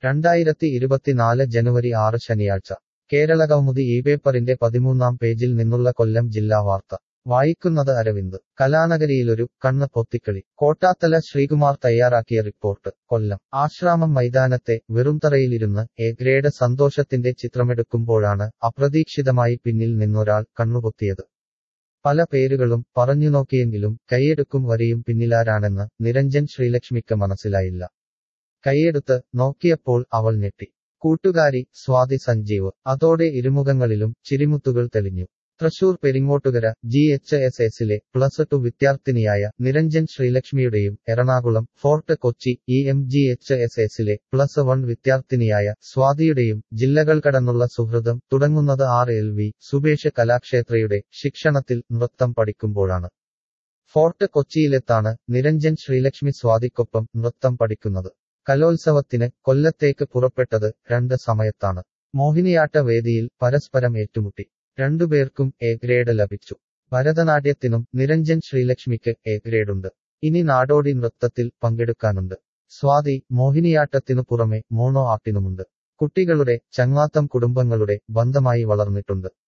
രണ്ടായിരത്തി ഇരുപത്തിനാല് ജനുവരി ആറ് ശനിയാഴ്ച കേരളകൗമുദി ഈ പേപ്പറിന്റെ പതിമൂന്നാം പേജിൽ നിന്നുള്ള കൊല്ലം ജില്ലാ വാർത്ത വായിക്കുന്നത് അരവിന്ദ് കലാനഗരിയിലൊരു കണ്ണ് പൊത്തിക്കളി കോട്ടാത്തല ശ്രീകുമാർ തയ്യാറാക്കിയ റിപ്പോർട്ട് കൊല്ലം ആശ്രാമം മൈതാനത്തെ വെറുംതറയിലിരുന്ന് എ ഗ്രേഡ് സന്തോഷത്തിന്റെ ചിത്രമെടുക്കുമ്പോഴാണ് അപ്രതീക്ഷിതമായി പിന്നിൽ നിന്നൊരാൾ കണ്ണുപൊത്തിയത് പല പേരുകളും പറഞ്ഞു നോക്കിയെങ്കിലും കൈയെടുക്കും വരെയും പിന്നിലാരാണെന്ന് നിരഞ്ജൻ ശ്രീലക്ഷ്മിക്ക് മനസ്സിലായില്ല കൈയെടുത്ത് നോക്കിയപ്പോൾ അവൾ ഞെട്ടി കൂട്ടുകാരി സ്വാതി സഞ്ജീവ് അതോടെ ഇരുമുഖങ്ങളിലും ചിരിമുത്തുകൾ തെളിഞ്ഞു Thrissur Peringottukara G H S എസിലെ പ്ലസ് ടു വിദ്യാർത്ഥിനിയായ നിരഞ്ജൻ ശ്രീലക്ഷ്മിയുടെയും Ernakulam fort Kochi E M G H S എസിലെ പ്ലസ് വൺ വിദ്യാർത്ഥിനിയായ സ്വാതിയുടെയും ജില്ലകൾ കടന്നുള്ള സുഹൃതം തുടങ്ങുന്നത് ആർ എൽ വി സുബേഷ് കലാക്ഷേത്രയുടെ ശിക്ഷണത്തിൽ നൃത്തം പഠിക്കുമ്പോഴാണ് ഫോർട്ട് കൊച്ചിയിലെത്താണ് നിരഞ്ജൻ ശ്രീലക്ഷ്മി സ്വാതിക്കൊപ്പം നൃത്തം പഠിക്കുന്നത് കലോത്സവത്തിന് കൊല്ലത്തേക്ക് പുറപ്പെട്ടത് രണ്ട് സമയത്താണ് മോഹിനിയാട്ട വേദിയിൽ പരസ്പരം ഏറ്റുമുട്ടി രണ്ടുപേർക്കും എ ഗ്രേഡ് ലഭിച്ചു ഭരതനാട്യത്തിനും നിരഞ്ജൻ ശ്രീലക്ഷ്മിക്ക് എ ഗ്രേഡുണ്ട് ഇനി നാടോടി നൃത്തത്തിൽ പങ്കെടുക്കാനുണ്ട് സ്വാതി മോഹിനിയാട്ടത്തിനു പുറമെ മോണോ ആട്ടിനുമുണ്ട് കുട്ടികളുടെ ചങ്ങാത്തം കുടുംബങ്ങളുടെ ബന്ധമായി വളർന്നിട്ടുണ്ട്